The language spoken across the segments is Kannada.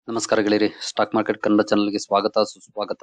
ನಮಸ್ಕಾರ ಗೆಳೆಯರಿ ಸ್ಟಾಕ್ ಮಾರ್ಕೆಟ್ ಕನ್ನಡ ಚಾನಲ್ಗೆ ಸ್ವಾಗತ ಸುಸ್ವಾಗತ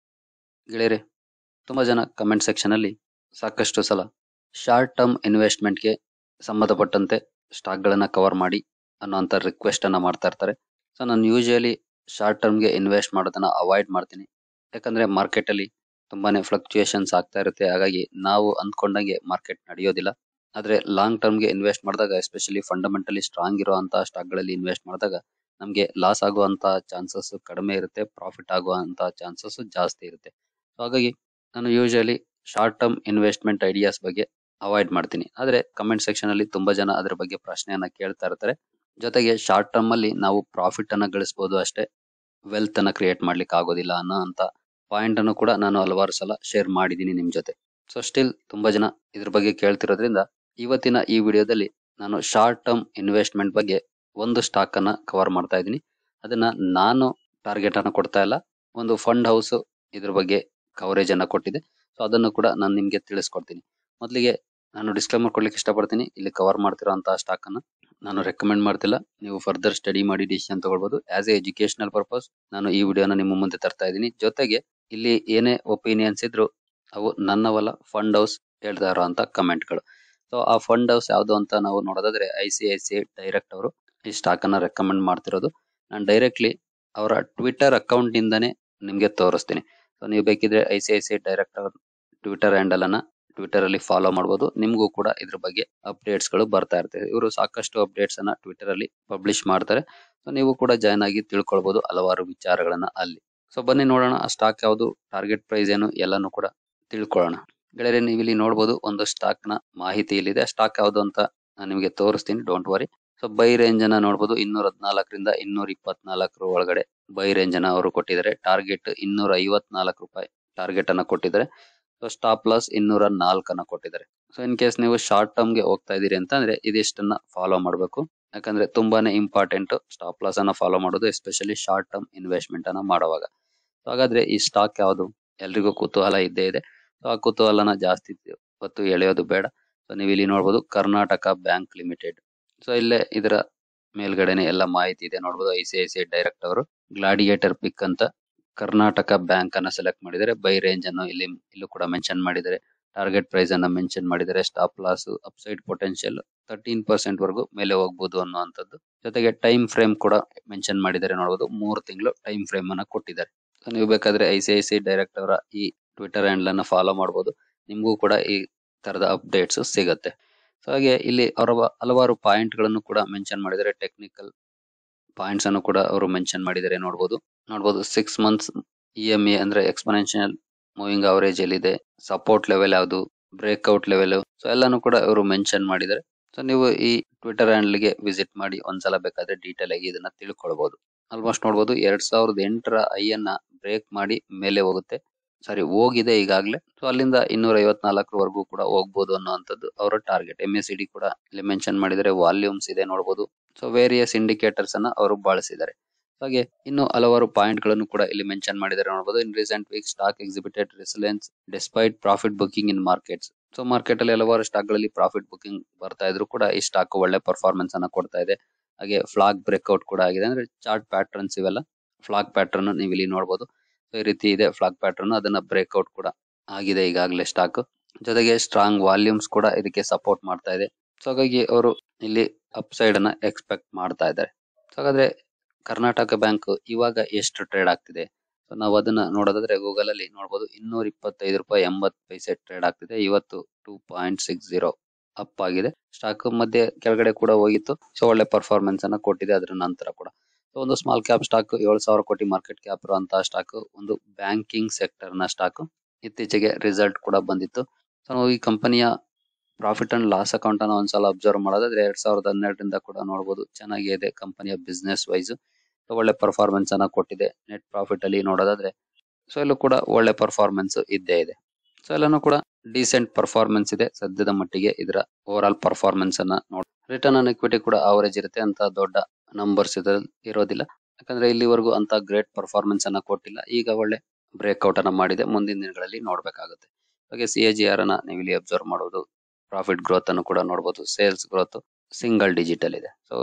ಗೆಳೆಯರಿ ತುಂಬಾ ಜನ ಕಮೆಂಟ್ ಸೆಕ್ಷನ್ ಅಲ್ಲಿ ಸಾಕಷ್ಟು ಸಲ ಶಾರ್ಟ್ ಟರ್ಮ್ ಇನ್ವೆಸ್ಟ್ಮೆಂಟ್ಗೆ ಸಂಬಂಧಪಟ್ಟಂತೆ ಸ್ಟಾಕ್ ಗಳನ್ನ ಕವರ್ ಮಾಡಿ ಅನ್ನೋಂಥ ರಿಕ್ವೆಸ್ಟ್ ಅನ್ನ ಮಾಡ್ತಾ ಇರ್ತಾರೆ ಸೊ ನಾನು ಯೂಶುವಲಿ ಶಾರ್ಟ್ ಟರ್ಮ್ಗೆ ಇನ್ವೆಸ್ಟ್ ಮಾಡೋದನ್ನ ಅವಾಯ್ಡ್ ಮಾಡ್ತೀನಿ ಯಾಕಂದ್ರೆ ಮಾರ್ಕೆಟ್ ಅಲ್ಲಿ ತುಂಬಾನೇ ಫ್ಲಕ್ಚುಯೇಷನ್ಸ್ ಆಗ್ತಾ ಇರುತ್ತೆ ಹಾಗಾಗಿ ನಾವು ಅಂದ್ಕೊಂಡಂಗೆ ಮಾರ್ಕೆಟ್ ನಡೆಯೋದಿಲ್ಲ ಆದ್ರೆ ಲಾಂಗ್ ಟರ್ಮ್ಗೆ ಇನ್ವೆಸ್ಟ್ ಮಾಡಿದಾಗ ಎಸ್ಪೆಷಲಿ ಫಂಡಮೆಂಟಲಿ ಸ್ಟ್ರಾಂಗ್ ಇರುವಂತಹ ಸ್ಟಾಕ್ ಗಳಲ್ಲಿ ಇನ್ವೆಸ್ಟ್ ಮಾಡಿದಾಗ ನಮಗೆ ಲಾಸ್ ಆಗುವಂತ ಚಾನ್ಸಸ್ ಕಡಿಮೆ ಇರುತ್ತೆ ಪ್ರಾಫಿಟ್ ಆಗುವಂತ ಚಾನ್ಸಸ್ ಜಾಸ್ತಿ ಇರುತ್ತೆ So ಹಾಗಾಗಿ ನಾನು usually short term investment ideas ಬಗ್ಗೆ ಅವಾಯ್ಡ್ ಮಾಡ್ತೀನಿ ಆದ್ರೆ ಕಮೆಂಟ್ ಸೆಕ್ಷನ್ ಅಲ್ಲಿ ತುಂಬಾ ಜನ ಅದ್ರ ಬಗ್ಗೆ ಪ್ರಶ್ನೆಯನ್ನ ಕೇಳ್ತಾ ಇರ್ತಾರೆ ಜೊತೆಗೆ ಶಾರ್ಟ್ ಟರ್ಮ್ ಅಲ್ಲಿ ನಾವು ಪ್ರಾಫಿಟ್ ಅನ್ನ ಗಳಿಸಬಹುದು ಅಷ್ಟೇ ವೆಲ್ತ್ ಅನ್ನ ಕ್ರಿಯೇಟ್ ಮಾಡ್ಲಿಕ್ಕೆ ಆಗೋದಿಲ್ಲ ಅನ್ನೋ ಅಂತ ಪಾಯಿಂಟ್ ಅನ್ನು ಕೂಡ ನಾನು ಹಲವಾರು ಸಲ ಶೇರ್ ಮಾಡಿದ್ದೀನಿ ನಿಮ್ ಜೊತೆ ಸೊ ಸ್ಟಿಲ್ ತುಂಬಾ ಜನ ಇದ್ರ ಬಗ್ಗೆ ಕೇಳ್ತಿರೋದ್ರಿಂದ ಇವತ್ತಿನ ಈ ವಿಡಿಯೋದಲ್ಲಿ ನಾನು ಶಾರ್ಟ್ ಟರ್ಮ್ ಇನ್ವೆಸ್ಟ್ಮೆಂಟ್ ಬಗ್ಗೆ ಒಂದು ಸ್ಟಾಕ್ ಅನ್ನ ಕವರ್ ಮಾಡ್ತಾ ಇದ್ದೀನಿ ಅದನ್ನ ನಾನು ಟಾರ್ಗೆಟ್ ಅನ್ನ ಕೊಡ್ತಾ ಇಲ್ಲ ಒಂದು ಫಂಡ್ ಹೌಸ್ ಇದ್ರ ಬಗ್ಗೆ ಕವರೇಜ್ ಅನ್ನ ಕೊಟ್ಟಿದೆ ಸೊ ಅದನ್ನು ಕೂಡ ನಾನು ನಿಮ್ಗೆ ತಿಳಿಸ್ಕೊಡ್ತೀನಿ ಮೊದಲಿಗೆ ನಾನು ಡಿಸ್ಕ್ಲೇಮರ್ ಕೊಡ್ಲಿಕ್ಕೆ ಇಷ್ಟಪಡ್ತೀನಿ ಇಲ್ಲಿ ಕವರ್ ಮಾಡ್ತಿರೋಂತಹ ಸ್ಟಾಕ್ ಅನ್ನ ನಾನು ರೆಕಮೆಂಡ್ ಮಾಡ್ತಿಲ್ಲ ನೀವು ಫರ್ದರ್ ಸ್ಟಡಿ ಮಾಡಿ ಡಿಸಿಷನ್ ತಗೊಳ್ಬಹುದು ಆಸ್ ಎ ಎಜುಕೇಶನಲ್ ಪರ್ಪಸ್ ನಾನು ಈ ವಿಡಿಯೋನ ನಿಮ್ಮ ಮುಂದೆ ತರ್ತಾ ಇದ್ದೀನಿ ಜೊತೆಗೆ ಇಲ್ಲಿ ಏನೇ ಒಪಿನಿಯನ್ಸ್ ಇದ್ರು ಅವು ನನ್ನವಲ್ಲ ಫಂಡ್ ಹೌಸ್ ಹೇಳ್ತಾ ಇರೋಂತ ಕಮೆಂಟ್ಗಳು ಸೊ ಆ ಫಂಡ್ ಹೌಸ್ ಯಾವ್ದು ಅಂತ ನಾವು ನೋಡೋದಾದ್ರೆ I C I C direct ಅವರು ಈ ಸ್ಟಾಕ್ ಅನ್ನ ರೆಕಮೆಂಡ್ ಮಾಡ್ತಿರೋದು ನಾನು ಡೈರೆಕ್ಟ್ಲಿ ಅವರ ಟ್ವಿಟರ್ ಅಕೌಂಟ್ ಇಂದಾನೆ ನಿಮ್ಗೆ ತೋರಿಸ್ತೀನಿ ಸೊ ನೀವು ಬೇಕಿದ್ರೆ I C I C direct Twitter handle ಅನ್ನ ಟ್ವಿಟರ್ ಅಲ್ಲಿ ಫಾಲೋ ಮಾಡಬಹುದು ನಿಮಗೂ ಕೂಡ ಇದ್ರ ಬಗ್ಗೆ ಅಪ್ಡೇಟ್ಸ್ ಗಳು ಬರ್ತಾ ಇರ್ತವೆ ಇವರು ಸಾಕಷ್ಟು ಅಪ್ಡೇಟ್ಸ್ ಅನ್ನ ಟ್ವಿಟರ್ ಅಲ್ಲಿ ಪಬ್ಲಿಷ್ ಮಾಡ್ತಾರೆ ಸೊ ನೀವು ಕೂಡ ಜಾಯ್ನ್ ಆಗಿ ತಿಳ್ಕೊಳ್ಬಹುದು ಹಲವಾರು ವಿಚಾರಗಳನ್ನ ಅಲ್ಲಿ ಸೊ ಬನ್ನಿ ನೋಡೋಣ ಆ ಸ್ಟಾಕ್ ಯಾವುದು ಟಾರ್ಗೆಟ್ ಪ್ರೈಸ್ ಏನು ಎಲ್ಲಾನು ಕೂಡ ತಿಳ್ಕೊಳ್ಳೋಣ ಗೆಳೆಯರೆ ನೀವು ಇಲ್ಲಿ ನೋಡಬಹುದು ಒಂದು ಸ್ಟಾಕ್ ನ ಮಾಹಿತಿ ಇಲ್ಲಿದೆ ಸ್ಟಾಕ್ ಯಾವುದು ಅಂತ ನಾನು ನಿಮಗೆ ತೋರಿಸ್ತೀನಿ don't worry so buy range ಅನ್ನ ನೋಡಬಹುದು ಇನ್ನೂರ ಹದಿನಾಲ್ಕರಿಂದ ಇನ್ನೂರ ಇಪ್ಪತ್ನಾಲ್ಕರ ಒಳಗಡೆ ಬೈ ರೇಂಜ್ ಅನ್ನ ಅವರು ಕೊಟ್ಟಿದ್ದಾರೆ ಟಾರ್ಗೆಟ್ ಇನ್ನೂರ ಐವತ್ನಾಲ್ಕು ರೂಪಾಯಿ ಟಾರ್ಗೆಟ್ ಅನ್ನ ಕೊಟ್ಟಿದ್ದಾರೆ ಸೊ ಸ್ಟಾಪ್ ಲಾಸ್ ಇನ್ನೂರ ನಾಲ್ಕನ್ನ ಕೊಟ್ಟಿದ್ದಾರೆ ಸೊ ಇನ್ ಕೇಸ್ ನೀವು ಶಾರ್ಟ್ ಟರ್ಮ್ ಗೆ ಹೋಗ್ತಾ ಇದೀರಿ ಅಂತಂದ್ರೆ ಇದಿಷ್ಟನ್ನ ಫಾಲೋ ಮಾಡಬೇಕು ಯಾಕಂದ್ರೆ ತುಂಬಾನೇ ಇಂಪಾರ್ಟೆಂಟ್ ಸ್ಟಾಪ್ ಲಾಸ್ ಅನ್ನ ಫಾಲೋ ಮಾಡೋದು ಎಸ್ಪೆಷಲಿ ಶಾರ್ಟ್ ಟರ್ಮ್ ಇನ್ವೆಸ್ಟ್ಮೆಂಟ್ ಅನ್ನ ಮಾಡುವಾಗ ಸೊ ಹಾಗಾದ್ರೆ ಈ ಸ್ಟಾಕ್ ಯಾವುದು ಎಲ್ರಿಗೂ ಕುತೂಹಲ ಇದ್ದೇ ಇದೆ ಸೊ ಆ ಕುತೂಹಲನ ಜಾಸ್ತಿ ಹೊತ್ತು ಎಳೆಯೋದು ಬೇಡ ಸೊ ನೀವು ಇಲ್ಲಿ ನೋಡಬಹುದು ಕರ್ನಾಟಕ ಬ್ಯಾಂಕ್ ಲಿಮಿಟೆಡ್ ಸೊ ಇಲ್ಲೇ ಇದರ ಮೇಲ್ಗಡೆನೆ ಎಲ್ಲ ಮಾಹಿತಿ ಇದೆ ನೋಡಬಹುದು I C I C direct ಅವರು ಗ್ಲಾಡಿಯೇಟರ್ ಪಿಕ್ ಅಂತ ಕರ್ನಾಟಕ ಬ್ಯಾಂಕ್ ಅನ್ನ ಸೆಲೆಕ್ಟ್ ಮಾಡಿದ್ದಾರೆ ಬೈ ರೇಂಜ್ ಅನ್ನು ಇಲ್ಲಿ ಇಲ್ಲೂ ಕೂಡ ಮೆನ್ಷನ್ ಮಾಡಿದ್ದಾರೆ ಟಾರ್ಗೆಟ್ ಪ್ರೈಸ್ ಅನ್ನ ಮೆನ್ಷನ್ ಮಾಡಿದ್ದಾರೆ stop loss upside potential thirteen percent ವರೆಗೂ ಮೇಲೆ ಹೋಗ್ಬೋದು ಅನ್ನುವಂಥದ್ದು ಜೊತೆಗೆ ಟೈಮ್ ಫ್ರೇಮ್ ಕೂಡ ಮೆನ್ಷನ್ ಮಾಡಿದ್ದಾರೆ ನೋಡಬಹುದು ಮೂರು ತಿಂಗಳು ಟೈಮ್ ಫ್ರೇಮ್ ಅನ್ನ ಕೊಟ್ಟಿದ್ದಾರೆ ಸೊ ನೀವು ಬೇಕಾದ್ರೆ I C I C direct ಅವರ ಈ ಟ್ವಿಟರ್ ಹ್ಯಾಂಡಲ್ ಅನ್ನ ಫಾಲೋ ಮಾಡಬಹುದು ನಿಮಗೂ ಕೂಡ ಈ ತರದ ಅಪ್ಡೇಟ್ಸ್ ಸಿಗತ್ತೆ ಸೊ ಹಾಗೆ ಇಲ್ಲಿ ಅವರ ಹಲವಾರು ಪಾಯಿಂಟ್ ಗಳನ್ನು ಕೂಡ ಮೆನ್ಷನ್ ಮಾಡಿದ್ದಾರೆ ಟೆಕ್ನಿಕಲ್ ಪಾಯಿಂಟ್ಸ್ ಅನ್ನು ಕೂಡ ಅವರು ಮೆನ್ಷನ್ ಮಾಡಿದ್ದಾರೆ ನೋಡಬಹುದು ನೋಡಬಹುದು six months E M A ಅಂದ್ರೆ ಎಕ್ಸ್ಪನೆನ್ಷಿಯಲ್ ಮೂವಿಂಗ್ ಅವರೇಜ್ ಎಲ್ಲಿದೆ ಸಪೋರ್ಟ್ ಲೆವೆಲ್ ಯಾವುದು ಬ್ರೇಕ್ಔಟ್ ಲೆವೆಲ್ ಸೊ ಎಲ್ಲಾನು ಕೂಡ ಅವರು ಮೆನ್ಷನ್ ಮಾಡಿದ್ದಾರೆ ಸೊ ನೀವು ಈ ಟ್ವಿಟರ್ ಹ್ಯಾಂಡಲ್ ಗೆ ವಿಸಿಟ್ ಮಾಡಿ ಒಂದ್ಸಲ ಬೇಕಾದ್ರೆ ಡೀಟೇಲ್ ಆಗಿ ಇದನ್ನ ತಿಳ್ಕೊಳ್ಬಹುದು ಆಲ್ಮೋಸ್ಟ್ ನೋಡಬಹುದು ಎರಡ್ ಸಾವಿರದ ಎಂಟರ ಐ ಅನ್ನ ಬ್ರೇಕ್ ಮಾಡಿ ಮೇಲೆ ಹೋಗುತ್ತೆ ಸಾರಿ ಹೋಗಿದೆ ಈಗಾಗಲೇ ಸೊ ಅಲ್ಲಿಂದ ಇನ್ನೂರ ಐವತ್ನಾಲ್ಕರವರೆಗೂ ಕೂಡ ಹೋಗ್ಬೋದು ಅನ್ನೋಂಥದ್ದು ಅವರ ಟಾರ್ಗೆಟ್ ಎಂ ಎಸ್ ಡಿ ಕೂಡ ಇಲ್ಲಿ ಮೆನ್ಷನ್ ಮಾಡಿದರೆ ವಾಲ್ಯೂಮ್ಸ್ ಇದೆ ನೋಡಬಹುದು ಸೊ ವೇರಿಯಸ್ ಇಂಡಿಕೇಟರ್ಸ್ ಅನ್ನ ಅವರು ಬಳಸಿದ್ದಾರೆ ಹಾಗೆ ಇನ್ನು ಹಲವಾರು ಪಾಯಿಂಟ್ ಗಳನ್ನು ಕೂಡ ಇಲ್ಲಿ ಮೆನ್ಷನ್ ಮಾಡಿದ್ದಾರೆ ನೋಡಬಹುದು in recent week stock exhibited resilience despite profit booking in markets so market ಅಲ್ಲಿ ಹಲವಾರು ಸ್ಟಾಕ್ ಗಳಲ್ಲಿ ಪ್ರಾಫಿಟ್ ಬುಕಿಂಗ್ ಬರ್ತಾ ಇದ್ರು ಕೂಡ ಈ ಸ್ಟಾಕ್ ಒಳ್ಳೆ ಪರ್ಫಾರ್ಮೆನ್ಸ್ ಅನ್ನ ಕೊಡ್ತಾ ಇದೆ ಹಾಗೆ ಫ್ಲಾಗ್ ಬ್ರೇಕ್ಔಟ್ ಕೂಡ ಆಗಿದೆ ಅಂದ್ರೆ ಚಾರ್ಟ್ ಪ್ಯಾಟರ್ನ್ಸ್ ಇವೆಲ್ಲ ಫ್ಲಾಗ್ ಪ್ಯಾಟರ್ನ್ ನೀವು ಇಲ್ಲಿ ನೋಡಬಹುದು ಸೊ ಈ ರೀತಿ ಇದೆ ಫ್ಲಾಗ್ ಪ್ಯಾಟರ್ನ್ ಅದನ್ನ ಬ್ರೇಕ್ಔಟ್ ಕೂಡ ಆಗಿದೆ ಈಗಾಗಲೇ ಸ್ಟಾಕ್ ಜೊತೆಗೆ ಸ್ಟ್ರಾಂಗ್ ವಾಲ್ಯೂಮ್ಸ್ ಕೂಡ ಇದಕ್ಕೆ ಸಪೋರ್ಟ್ ಮಾಡ್ತಾ ಇದೆ ಸೊ ಹಾಗಾಗಿ ಅವರು ಇಲ್ಲಿ ಅಪ್ ಸೈಡ್ ಅನ್ನ ಎಕ್ಸ್ಪೆಕ್ಟ್ ಮಾಡ್ತಾ ಇದ್ದಾರೆ ಸೊ ಹಾಗಾದ್ರೆ ಕರ್ನಾಟಕ ಬ್ಯಾಂಕ್ ಇವಾಗ ಎಷ್ಟು ಟ್ರೇಡ್ ಆಗ್ತಿದೆ ಸೊ ನಾವು ಅದನ್ನ ನೋಡೋದಾದ್ರೆ ಗೂಗಲ್ ಅಲ್ಲಿ ನೋಡಬಹುದು ಇನ್ನೂರ ಇಪ್ಪತ್ತೈದು ರೂಪಾಯಿ ಎಂಬತ್ ಪೈಸೆ ಟ್ರೇಡ್ ಆಗ್ತಿದೆ ಇವತ್ತು two point six zero up ಆಗಿದೆ ಸ್ಟಾಕ್ ಮಧ್ಯೆ ಕೆಳಗಡೆ ಕೂಡ ಹೋಗಿತ್ತು ಸೊ ಒಳ್ಳೆ ಪರ್ಫಾರ್ಮೆನ್ಸ್ ಅನ್ನ ಕೊಟ್ಟಿದೆ ಅದರ ನಂತರ ಕೂಡ ಸೊ ಒಂದು ಸ್ಮಾಲ್ ಕ್ಯಾಪ್ ಸ್ಟಾಕ್ ಏಳು ಸಾವಿರ ಕೋಟಿ ಮಾರ್ಕೆಟ್ ಕ್ಯಾಪ್ ಇರುವಂತಹ ಸ್ಟಾಕ್ ಒಂದು ಬ್ಯಾಂಕಿಂಗ್ ಸೆಕ್ಟರ್ ನ ಸ್ಟಾಕ್ ಇತ್ತೀಚೆಗೆ ರಿಸಲ್ಟ್ ಕೂಡ ಬಂದಿತ್ತು ಸೊ ನಾವು ಈ ಕಂಪನಿಯ ಪ್ರಾಫಿಟ್ ಅಂಡ್ ಲಾಸ್ ಅಕೌಂಟ್ ಅನ್ನ ಒಂದ್ಸಲ ಅಬ್ಸರ್ವ್ ಮಾಡೋದಾದ್ರೆ ಎರಡ್ ಸಾವಿರದ ಹನ್ನೆರಡರಿಂದ ಕೂಡ ನೋಡಬಹುದು ಚೆನ್ನಾಗಿ ಇದೆ ಕಂಪನಿಯ ಬಿಸ್ನೆಸ್ ವೈಸ್ ಒಳ್ಳೆ ಪರ್ಫಾರ್ಮೆನ್ಸ್ ಅನ್ನ ಕೊಟ್ಟಿದೆ ನೆಟ್ ಪ್ರಾಫಿಟ್ ಅಲ್ಲಿ ನೋಡೋದಾದ್ರೆ ಸೊ ಇಲ್ಲೂ ಕೂಡ ಒಳ್ಳೆ ಪರ್ಫಾರ್ಮೆನ್ಸ್ ಇದ್ದೇ ಇದೆ ಸೊ ಎಲ್ಲಾನು ಕೂಡ ಡಿಸೆಂಟ್ ಪರ್ಫಾರ್ಮೆನ್ಸ್ ಇದೆ ಸದ್ಯದ ಮಟ್ಟಿಗೆ ಇದರ ಓವರ್ ಆಲ್ ಪರ್ಫಾರ್ಮೆನ್ಸ್ ಅನ್ನ ನೋಡಿ ರಿಟರ್ನ್ ಆನ್ ಇಕ್ವಿಟಿ ಕೂಡ ಅವರೇಜ್ ಇರುತ್ತೆ ಅಂತ ದೊಡ್ಡ ನಂಬರ್ಸ್ ಇರೋದಿಲ್ಲ ಯಾಕಂದ್ರೆ ಇಲ್ಲಿವರೆಗೂ ಅಂತ ಗ್ರೇಟ್ ಪರ್ಫಾರ್ಮೆನ್ಸ್ ಅನ್ನ ಕೊಟ್ಟಿಲ್ಲ ಈಗ ಒಳ್ಳೆ ಬ್ರೇಕ್ಔಟ್ ಅನ್ನ ಮಾಡಿದೆ ಮುಂದಿನ ದಿನಗಳಲ್ಲಿ ನೋಡ್ಬೇಕಾಗುತ್ತೆ ಹಾಗೆ ಸಿ ಎ ಜಿ ಆರ್ ಅನ್ನ ನೀವು ಇಲ್ಲಿ ಅಬ್ಸರ್ವ್ ಮಾಡೋದು ಪ್ರಾಫಿಟ್ ಗ್ರೋತ್ ಅನ್ನು ಕೂಡ ನೋಡಬಹುದು ಸೇಲ್ಸ್ ಗ್ರೋತ್ ಸಿಂಗಲ್ ಡಿಜಿಟ್ ಅಲ್ಲಿ ಇದೆ ಸೊ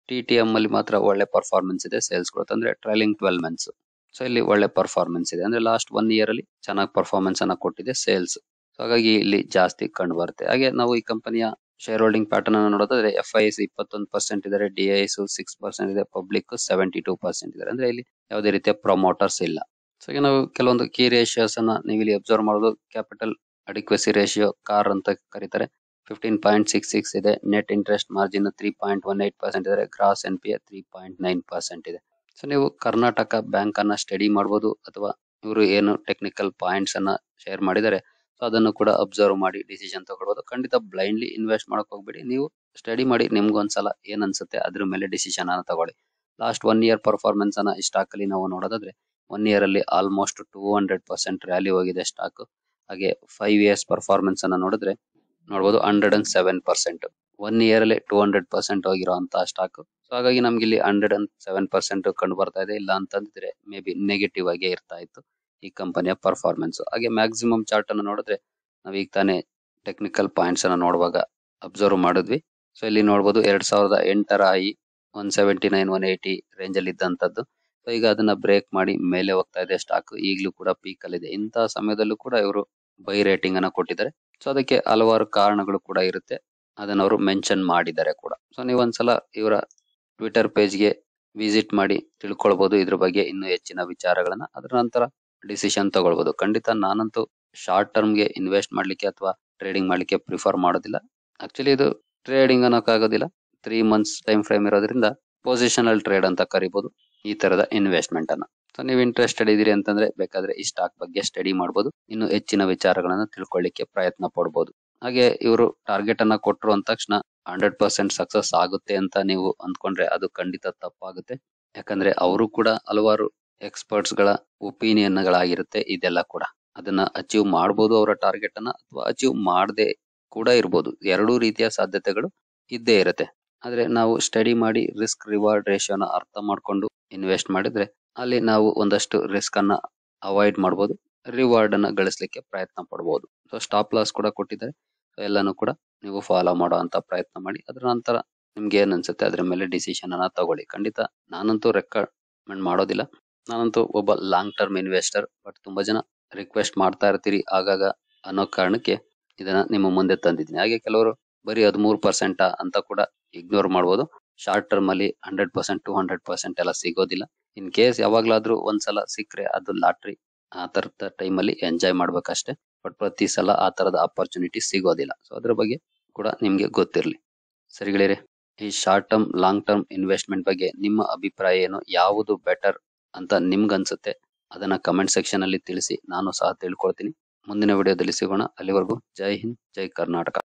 ಟಿ ಟಿ ಎಂ ಅಲ್ಲಿ ಮಾತ್ರ ಒಳ್ಳೆ ಪರ್ಫಾರ್ಮೆನ್ಸ್ ಇದೆ ಸೇಲ್ಸ್ ಗ್ರೋತ್ ಅಂದ್ರೆ ಟ್ರೈಲಿಂಗ್ ಟ್ವೆಲ್ ಮಂತ್ಸ್ ಸೊ ಇಲ್ಲಿ ಒಳ್ಳೆ ಪರ್ಫಾರ್ಮೆನ್ಸ್ ಇದೆ ಅಂದ್ರೆ ಲಾಸ್ಟ್ ಒನ್ ಇಯರ್ ಅಲ್ಲಿ ಚೆನ್ನಾಗಿ ಪರ್ಫಾರ್ಮೆನ್ಸ್ ಅನ್ನ ಕೊಟ್ಟಿದೆ ಸೇಲ್ಸ್ ಸೊ ಹಾಗಾಗಿ ಇಲ್ಲಿ ಜಾಸ್ತಿ ಕಂಡು ಬರುತ್ತೆ ಹಾಗೆ ನಾವು ಈ ಕಂಪನಿಯ ಶೇರ್ ಹೋಲ್ಡಿಂಗ್ ಪ್ಯಾಟರ್ನ್ ಅನ್ನು ನೋಡೋದಾದ್ರೆ ಎಫ್ ಐ ಎಸ್ ಇಪ್ಪತ್ತೊಂದು ಪರ್ಸೆಂಟ್ ಇದಾರೆ D I S six percent ಇದೆ ಪಬ್ಲಿಕ್ ಸೆವೆಂಟಿ ಟೂ ಪರ್ಸೆಂಟ್ ಇದಾರೆ ಅಂದ್ರೆ ಇಲ್ಲಿ ಯಾವುದೇ ರೀತಿಯ ಪ್ರಮೋಟರ್ಸ್ ಇಲ್ಲ ಸೊ ಈಗ ನಾವು ಕೆಲವೊಂದು ಕೀ ರೇಷಿಯೋಸ್ ಅನ್ನ ನೀವು ಇಲ್ಲಿ ಅಬ್ಸರ್ವ್ ಮಾಡೋದು ಕ್ಯಾಪಿಟಲ್ ಅಡಿಕ್ವೆಸಿ ರೇಷಿಯೋ ಕಾರ್ ಅಂತ ಕರೀತಾರೆ ಫಿಫ್ಟೀನ್ ಪಾಯಿಂಟ್ ಸಿಕ್ಸ್ ಸಿಕ್ಸ್ ಇದೆ net interest margin three point one eight percent ಇದೆ gross N P A three point nine percent ಇದೆ ಸೊ ನೀವು ಕರ್ನಾಟಕ ಬ್ಯಾಂಕ್ ಅನ್ನ ಸ್ಟಡಿ ಮಾಡಬಹುದು ಅಥವಾ ಇವರು ಏನು ಟೆಕ್ನಿಕಲ್ ಪಾಯಿಂಟ್ಸ್ ಅನ್ನ ಶೇರ್ ಮಾಡಿದ್ದಾರೆ ಸೊ ಅದನ್ನು ಕೂಡ ಅಬ್ಸರ್ವ್ ಮಾಡಿ ಡಿಸಿಷನ್ ತಗೊಳ್ಬಹುದು ಖಂಡಿತ ಬ್ಲೈಂಡ್ಲಿ ಇನ್ವೆಸ್ಟ್ ಮಾಡಕ್ ಹೋಗ್ಬೇಡಿ ನೀವು ಸ್ಟಡಿ ಮಾಡಿ ನಿಮ್ಗೊಂದ್ಸಲ ಏನ್ ಅನ್ಸುತ್ತೆ ಅದ್ರ ಮೇಲೆ ಡಿಸಿಷನ್ ಅನ್ನ ತಗೊಳ್ಳಿ ಲಾಸ್ಟ್ ಒನ್ ಇಯರ್ ಪರ್ಫಾರ್ಮೆನ್ಸ್ ಅನ್ನ ಈ ಸ್ಟಾಕ್ ಅಲ್ಲಿ ನಾವು ನೋಡೋದಾದ್ರೆ ಒನ್ ಇಯರ್ ಅಲ್ಲಿ almost two hundred percent rally ಹೋಗಿದೆ ಸ್ಟಾಕ್ ಹಾಗೆ ಫೈವ್ ಇಯರ್ಸ್ ಪರ್ಫಾರ್ಮೆನ್ಸ್ ಅನ್ನ ನೋಡಿದ್ರೆ ನೋಡಬಹುದು hundred and seven percent one year ಅಲ್ಲಿ ಟೂ ಹಂಡ್ರೆಡ್ ಪರ್ಸೆಂಟ್ ಹೋಗಿರುವಂತಹ ಸ್ಟಾಕ್ ಸೊ ಹಾಗಾಗಿ ನಮ್ಗೆ ಇಲ್ಲಿ ಹಂಡ್ರೆಡ್ ಅಂಡ್ ಸೆವೆನ್ ಪರ್ಸೆಂಟ್ ಕಂಡು ಬರ್ತಾ ಇದೆ ಇಲ್ಲ ಅಂತಂದ್ರೆ ಮೇ ಬಿ ನೆಗೆಟಿವ್ ಆಗಿ ಇರ್ತಾ ಇತ್ತು ಈ ಕಂಪನಿಯ ಪರ್ಫಾರ್ಮೆನ್ಸ್ ಹಾಗೆ ಮ್ಯಾಕ್ಸಿಮಮ್ ಚಾರ್ಟ್ ಅನ್ನು ನೋಡಿದ್ರೆ ನಾವ್ ಈಗ ತಾನೇ ಟೆಕ್ನಿಕಲ್ ಪಾಯಿಂಟ್ಸ್ ಅನ್ನ ನೋಡುವಾಗ ಅಬ್ಸರ್ವ್ ಮಾಡಿದ್ವಿ ಸೊ ಇಲ್ಲಿ ನೋಡಬಹುದು ಎರಡ್ ಸಾವಿರದ ಎಂಟರ ಐ one seventy nine one eighty range ಅಲ್ಲಿ ಇದ್ದಂತದ್ದು ಸೊ ಈಗ ಅದನ್ನ ಬ್ರೇಕ್ ಮಾಡಿ ಮೇಲೆ ಹೋಗ್ತಾ ಇದೆ ಸ್ಟಾಕ್ ಈಗಲೂ ಕೂಡ ಪೀಕ್ ಅಲ್ಲಿ ಇದೆ ಇಂತಹ ಸಮಯದಲ್ಲೂ ಕೂಡ ಇವರು ಬೈ ರೇಟಿಂಗ್ ಅನ್ನ ಕೊಟ್ಟಿದ್ದಾರೆ ಸೊ ಅದಕ್ಕೆ ಹಲವಾರು ಕಾರಣಗಳು ಕೂಡ ಇರುತ್ತೆ ಅದನ್ನ ಅವರು ಮೆನ್ಷನ್ ಮಾಡಿದ್ದಾರೆ ಕೂಡ ಸೊ ನೀವು ಒಂದ್ಸಲ ಇವರ ಟ್ವಿಟರ್ ಪೇಜ್ಗೆ ವಿಸಿಟ್ ಮಾಡಿ ತಿಳ್ಕೊಳ್ಬಹುದು ಇದ್ರ ಬಗ್ಗೆ ಇನ್ನೂ ಹೆಚ್ಚಿನ ವಿಚಾರಗಳನ್ನ ಅದರ ನಂತರ ಡಿಸಿಷನ್ ತಗೊಳ್ಬಹುದು ಖಂಡಿತ ನಾನಂತೂ ಶಾರ್ಟ್ ಟರ್ಮ್ಗೆ ಇನ್ವೆಸ್ಟ್ ಮಾಡ್ಲಿಕ್ಕೆ ಅಥವಾ ಟ್ರೇಡಿಂಗ್ ಮಾಡ್ಲಿಕ್ಕೆ ಪ್ರಿಫರ್ ಮಾಡೋದಿಲ್ಲ ಆಕ್ಚುಲಿ ಇದು ಟ್ರೇಡಿಂಗ್ ಅನ್ನೋಕ್ಕಾಗೋದಿಲ್ಲ ತ್ರೀ ಮಂತ್ಸ್ ಟೈಮ್ ಫ್ರೇಮ್ ಇರೋದ್ರಿಂದ ಪೊಸಿಷನಲ್ ಟ್ರೇಡ್ ಅಂತ ಕರಿಬಹುದು ಈ ತರದ ಇನ್ವೆಸ್ಟ್ಮೆಂಟ್ ಅನ್ನ ಸೊ ನೀವು ಇಂಟ್ರೆಸ್ಟೆಡ್ ಇದೀರಿ ಅಂತಂದ್ರೆ ಬೇಕಾದ್ರೆ ಈ ಸ್ಟಾಕ್ ಬಗ್ಗೆ ಸ್ಟಡಿ ಮಾಡಬಹುದು ಇನ್ನು ಹೆಚ್ಚಿನ ವಿಚಾರಗಳನ್ನ ತಿಳ್ಕೊಳ್ಳಿಕ್ಕೆ ಪ್ರಯತ್ನ ಪಡಬಹುದು ಹಾಗೆ ಇವರು ಟಾರ್ಗೆಟ್ ಅನ್ನ ಕೊಟ್ಟರು ಅಂದ ತಕ್ಷಣ ಹಂಡ್ರೆಡ್ ಪರ್ಸೆಂಟ್ ಸಕ್ಸಸ್ ಆಗುತ್ತೆ ಅಂತ ನೀವು ಅಂದ್ಕೊಂಡ್ರೆ ಅದು ಖಂಡಿತ ತಪ್ಪಾಗುತ್ತೆ ಯಾಕಂದ್ರೆ ಅವರು ಕೂಡ ಹಲವಾರು ಎಕ್ಸ್ಪರ್ಟ್ಸ್ ಗಳ ಒಪಿನಿಯನ್ ಗಳಾಗಿರುತ್ತೆ ಇದೆಲ್ಲ ಕೂಡ ಅದನ್ನ ಅಚೀವ್ ಮಾಡಬಹುದು ಅವರ ಟಾರ್ಗೆಟ್ ಅನ್ನ ಅಥವಾ ಅಚೀವ್ ಮಾಡದೆ ಕೂಡ ಇರ್ಬೋದು ಎರಡೂ ರೀತಿಯ ಸಾಧ್ಯತೆಗಳು ಇದ್ದೇ ಇರುತ್ತೆ ಆದ್ರೆ ನಾವು ಸ್ಟಡಿ ಮಾಡಿ ರಿಸ್ಕ್ ರಿವಾರ್ಡ್ ರೇಷಿಯೋನ ಅರ್ಥ ಮಾಡ್ಕೊಂಡು ಇನ್ವೆಸ್ಟ್ ಮಾಡಿದ್ರೆ ಅಲ್ಲಿ ನಾವು ಒಂದಷ್ಟು ರಿಸ್ಕ್ ಅನ್ನ ಅವಾಯ್ಡ್ ಮಾಡಬಹುದು ರಿವಾರ್ಡ್ ಅನ್ನ ಗಳಿಸ್ಲಿಕ್ಕೆ ಪ್ರಯತ್ನ ಪಡಬಹುದು ಸೊ ಸ್ಟಾಪ್ ಲಾಸ್ ಕೂಡ ಕೊಟ್ಟಿದ್ದಾರೆ ಸೊ ಎಲ್ಲಾನು ಕೂಡ ನೀವು ಫಾಲೋ ಮಾಡೋ ಅಂತ ಪ್ರಯತ್ನ ಮಾಡಿ ಅದರ ನಂತರ ನಿಮ್ಗೆ ಏನ್ ಅನ್ಸುತ್ತೆ ಅದ್ರ ಮೇಲೆ ಡಿಸಿಷನ್ ಅನ್ನ ತಗೊಳ್ಳಿ ಖಂಡಿತ ನಾನಂತೂ ರೆಕಮೆಂಡ್ ಮಾಡೋದಿಲ್ಲ ನಾನಂತೂ ಒಬ್ಬ ಲಾಂಗ್ ಟರ್ಮ್ ಇನ್ವೆಸ್ಟರ್ ಬಟ್ ತುಂಬಾ ಜನ ರಿಕ್ವೆಸ್ಟ್ ಮಾಡ್ತಾ ಇರ್ತೀರಿ ಆಗಾಗ ಅನ್ನೋ ಕಾರಣಕ್ಕೆ ಇದನ್ನ ನಿಮ್ಮ ಮುಂದೆ ತಂದಿದ್ದೀನಿ ಹಾಗೆ ಕೆಲವರು ಬರೀ ಹದಿಮೂರು ಪರ್ಸೆಂಟ್ ಅಂತ ಕೂಡ ಇಗ್ನೋರ್ ಮಾಡ್ಬೋದು ಶಾರ್ಟ್ ಟರ್ಮ್ ಅಲ್ಲಿ hundred percent to hundred percent ಎಲ್ಲ ಸಿಗೋದಿಲ್ಲ ಇನ್ ಕೇಸ್ ಯಾವಾಗ್ಲಾದ್ರೂ ಒಂದ್ಸಲ ಸಿಕ್ಕ್ರೆ ಅದು ಲಾಟ್ರಿ ಆ ತರದ ಟೈಮ್ ಅಲ್ಲಿ ಎಂಜಾಯ್ ಮಾಡ್ಬೇಕಷ್ಟೇ ಬಟ್ ಪ್ರತಿ ಸಲ ಆ ತರದ ಅಪರ್ಚುನಿಟಿ ಸಿಗೋದಿಲ್ಲ ಸೊ ಅದ್ರ ಬಗ್ಗೆ ಕೂಡ ನಿಮ್ಗೆ ಗೊತ್ತಿರ್ಲಿ ಸರಿಗಳಿರೆ ಈ short term long term investment ಬಗ್ಗೆ ನಿಮ್ಮ ಅಭಿಪ್ರಾಯ ಏನು ಯಾವುದು ಬೆಟರ್ ಅಂತ ನಿಮ್ಗನ್ಸುತ್ತೆ ಅದನ್ನ ಕಮೆಂಟ್ ಸೆಕ್ಷನ್ ಅಲ್ಲಿ ತಿಳಿಸಿ ನಾನು ಸಹ ತಿಳ್ಕೊಳ್ತೀನಿ ಮುಂದಿನ ವಿಡಿಯೋದಲ್ಲಿ ಸಿಗೋಣ ಅಲ್ಲಿವರೆಗೂ ಜೈ ಹಿಂದ್ ಜೈ ಕರ್ನಾಟಕ